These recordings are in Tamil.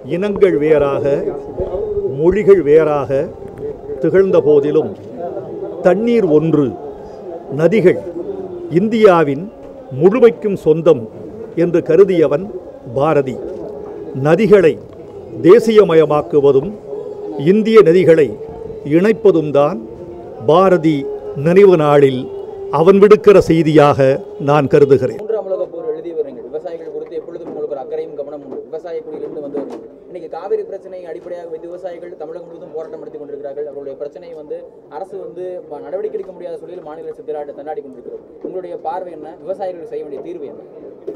இனங்கள் வேறாக மொழிகள் வேறாக திகழ்ந்த போதிலும் தண்ணீர் ஒன்று நதிகள் இந்தியாவின் முழுமைக்கும் சொந்தம் என்று கருதியவன் பாரதி நதிகளை தேசியமயமாக்குவதும் இந்திய நதிகளை இணைப்பதும் தான் பாரதி நினைவு நாளில் அவன் விடுக்கிற செய்தியாக நான் கருதுகிறேன் மூன்றாம் உலக போர் எழுதி வருங்கள் விவசாயிகள் குறித்து எப்பொழுதும் உங்களுக்கு ஒரு அக்கறையும் கவனம் உண்டு விவசாய குடியிலிருந்து வந்து வருங்கள் இன்னைக்கு காவிரி பிரச்சனையை அடிப்படையாக வைத்து விவசாயிகள் தமிழகம் முழுவதும் போராட்டம் நடத்தி கொண்டிருக்கிறார்கள் அவருடைய பிரச்சனையை வந்து அரசு வந்து ப- நடவடிக்கை எடுக்க முடியாத சூழலில் மாநில அரசு திராட்ட தண்டாடி கொண்டிருக்கிறோம் உங்களுடைய பார்வை என்ன விவசாயிகளுக்கு செய்ய வேண்டிய தீர்வு என்ன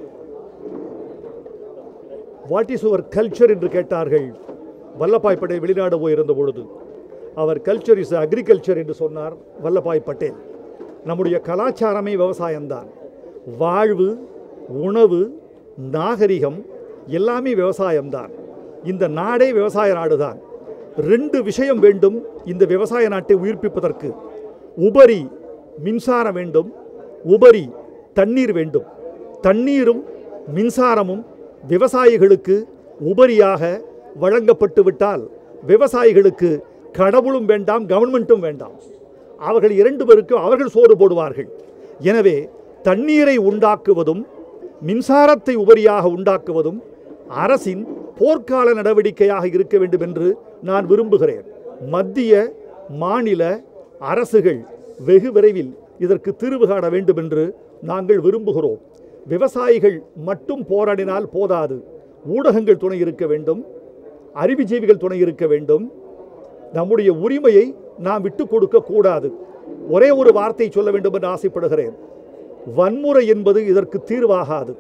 வாட் இஸ் யுவர் கல்ச்சர் என்று கேட்டார்கள் வல்லபாய் பட்டேல் வெளிநாடு போயிருந்த பொழுது அவர் கல்ச்சர் இஸ் அக்ரிகல்ச்சர் என்று சொன்னார் வல்லபாய் பட்டேல் நம்முடைய கலாச்சாரமே விவசாயம்தான் வாழ்வு உணவு நாகரிகம் எல்லாமே விவசாயம்தான் இந்த நாடே விவசாய நாடுதான் ரெண்டு விஷயம் வேண்டும் இந்த விவசாய நாட்டை உயிர்ப்பிப்பதற்கு உபரி மின்சாரம் வேண்டும் உபரி தண்ணீர் வேண்டும் தண்ணீரும் மின்சாரமும் விவசாயிகளுக்கு உபரியாக வழங்கப்பட்டு விட்டால் விவசாயிகளுக்கு கடவுளும் வேண்டாம் கவர்மெண்ட்டும் வேண்டாம் அவர்கள் இரண்டு பேருக்கும் அவர்கள் சோறு போடுவார்கள் எனவே தண்ணீரை உண்டாக்குவதும் மின்சாரத்தை உபரியாக உண்டாக்குவதும் அரசின் போர்க்கால நடவடிக்கையாக இருக்க வேண்டும் என்று நான் விரும்புகிறேன் மத்திய மாநில அரசுகள் வெகு விரைவில் இதற்கு தீர்வு காண வேண்டும் என்று நாங்கள் விரும்புகிறோம் விவசாயிகள் மட்டும் போராடினால் போதாது ஊடகங்கள் துணை இருக்க வேண்டும் அறிவுஜீவிகள் துணை இருக்க வேண்டும் நம்முடைய உரிமையை நாம் விட்டு கொடுக்க கூடாது ஒரே ஒரு வார்த்தை சொல்ல வேண்டும் என்று ஆசைப்படுகிறேன் வன்முறை என்பது இதற்கு தீர்வாகாது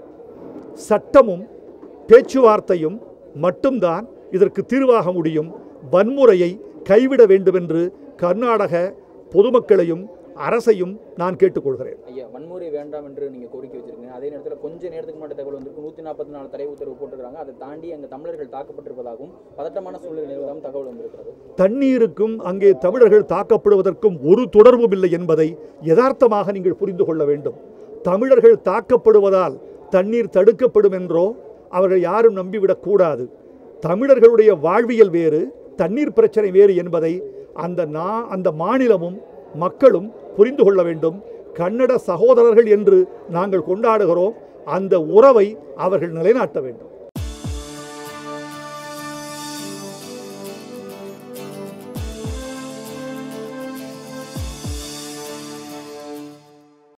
சட்டமும் பேச்சுவார்த்தையும் மட்டும்தான் இதற்கு தீர்வாக முடியும் வன்முறையை கைவிட வேண்டும் என்று கர்நாடக பொதுமக்களையும் அரசையும் நான் கேட்டுக்கொள்கிறேன் ஐயா வன்முறை வேண்டாம் என்று நீங்க கோரிக்கை வச்சிருக்கீங்க அதே நேரத்தில் கொஞ்ச நேரத்துக்கு மட்டும் தகவல் வந்திருக்கு நூற்றி நாற்பத்தி நாலு தடை உத்தரவு போட்டிருக்காங்க அதை தாண்டி அங்கே தமிழர்கள் தாக்கப்பட்டிருப்பதாகவும் பதட்டமான சூழ்நிலை நிலவதாகவும் தகவல் வந்திருக்கிறது தண்ணீருக்கும் அங்கே தமிழர்கள் தாக்கப்படுவதற்கும் ஒரு தொடர்பும் இல்லை என்பதை யதார்த்தமாக நீங்கள் புரிந்து கொள்ள வேண்டும் தமிழர்கள் தாக்கப்படுவதால் தண்ணீர் தடுக்கப்படும் என்றோ அவர்கள் யாரும் நம்பிவிடக் கூடாது தமிழர்களுடைய வாழ்வியல் வேறு தண்ணீர் பிரச்சனை வேறு என்பதை அந்த நா அந்த மாநிலமும் மக்களும் புரிந்து கொள்ள வேண்டும் கன்னட சகோதரர்கள் என்று நாங்கள் கொண்டாடுகிறோம் அந்த உறவை அவர்கள் நிலைநாட்ட வேண்டும்